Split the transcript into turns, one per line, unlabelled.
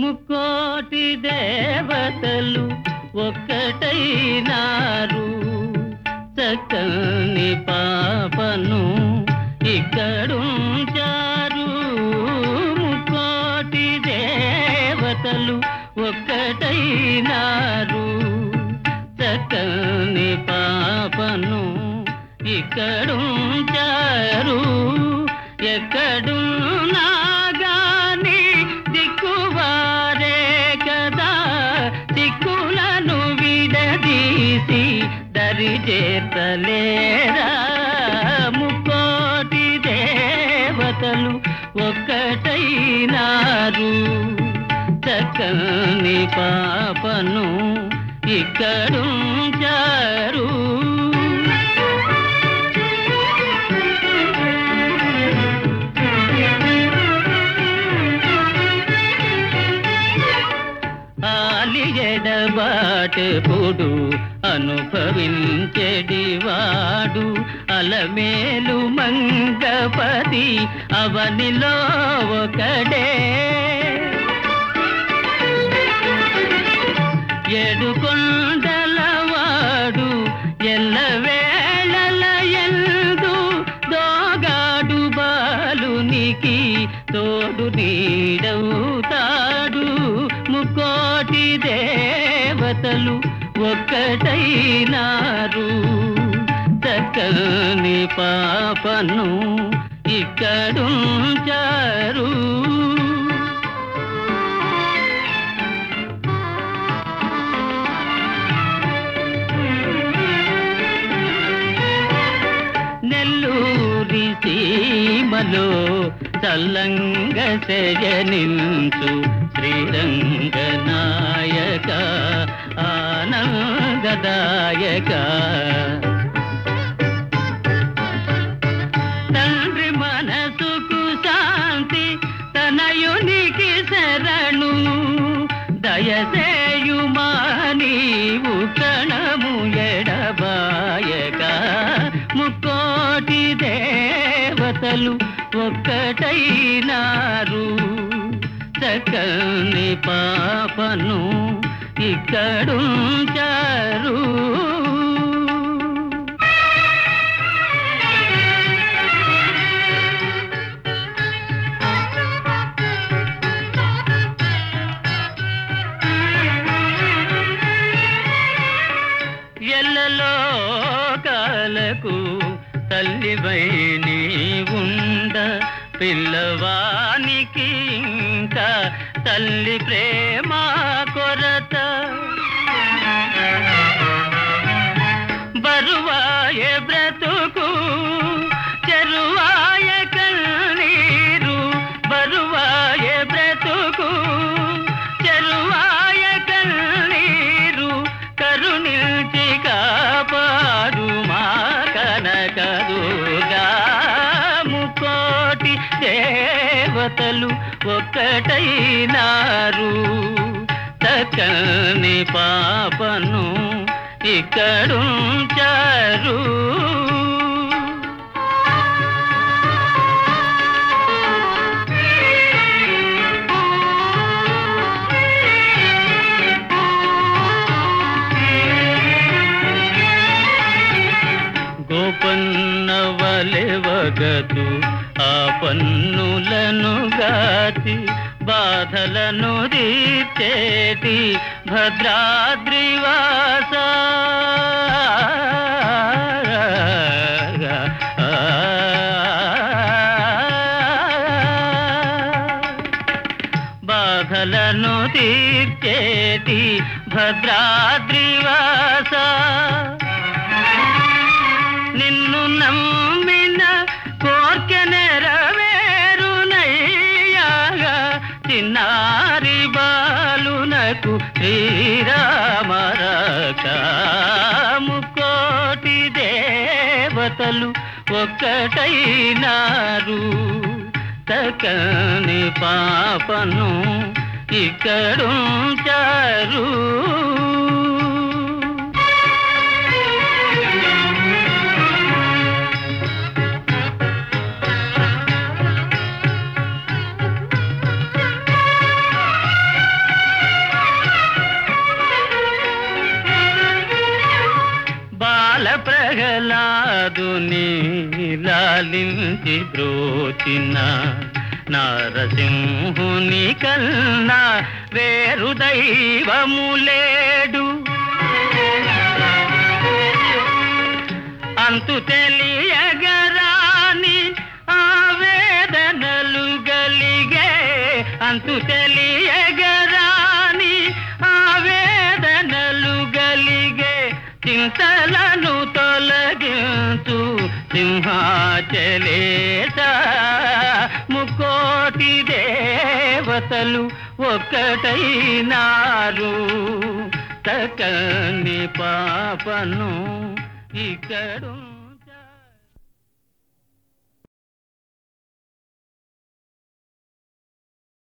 ముక్కోటి దేవతలు ఒక్కటైనారు చక్కని పాపను ఇక్కడుంచారు ముక్కోటి దేవతలు ఒక్కటైనారు చక్కని పాపను ఇక్కడుంచారు ఎక్కడున్నా గాని దిక్కువారే కదా దిక్కులను విడదీసి దరి చేతలేరా ముక్కోటి దేవతలు ఒక్కటైనారు చక్కని పాపను ఇక్కడుంచారు ఆలియడబాటెప్పుడు అనుభవించెడివాడు అలమేలు మంగపతి అవనిలో ఒకడే ఏడు కొండలవాడు ఎల్లవేళల ఎందు దోగాడు బాలునికి తోడు నీడవుతాడు ముక్కోటి దేవతలు ఒక్కటైనారు చక్కని పాపను ఇక్కడుంచారు నెల్లూరి సీమలో చల్లంగ శయనించు శ్రీరంగ నాయక ఆనందదాయక తండ్రి మనసుకు శాంతి తనయునికి శరణు దయసేయుమా నీవు కణము ఎడబాయక ముక్కోటి దేవతలు ఒక్కటైనారు చక్కని పాపను ఇక్కడుంచారు ఎల్లలో కాలకు తల్లివై నీ ఉండ పిల్లవానికి ఇంకా తల్లి ప్రేమ కొరత బరువాయ బ్రతుకు చెరువాయ కన్నీరు బరువాయ బ్రతుకు చెరువాయ కన్నీరు కరుణించి కాపాడు మా కనకదుగా ముకోటి దేవతలు ఒక్కటైనారు చక్కని పాపను ఇక్కడుంచారు గోపన్నవలెవగదు ఆ పన్నులను గాచి బాధలను తీర్చేటి భద్రాద్రివాస బాధలను తీర్చేటి భద్రాద్రివాస నిన్ను నమ్మిన కోర్కె నెరవేరునయ్యాగా చిన్నారి బాలునకు శ్రీరామరకాముకోటి దేవతలు ఒక్కటైనారు తకని పాపను ఇక్కడుంచారు ప్రహ్లాదుని లాలించి బ్రోచిన నారసింహుని కన్నా వేరు దైవము లేడు అంతు తెలియగరాని ఆవేదనలు గలిగే అంతు తెలియగరాని ఆవేదనలు గలిగే చింతలను తొలగించు సింహాచలేత ముకోటి దేవతలు ఒక్కటైనారు తకని పాపను ఇక్కడు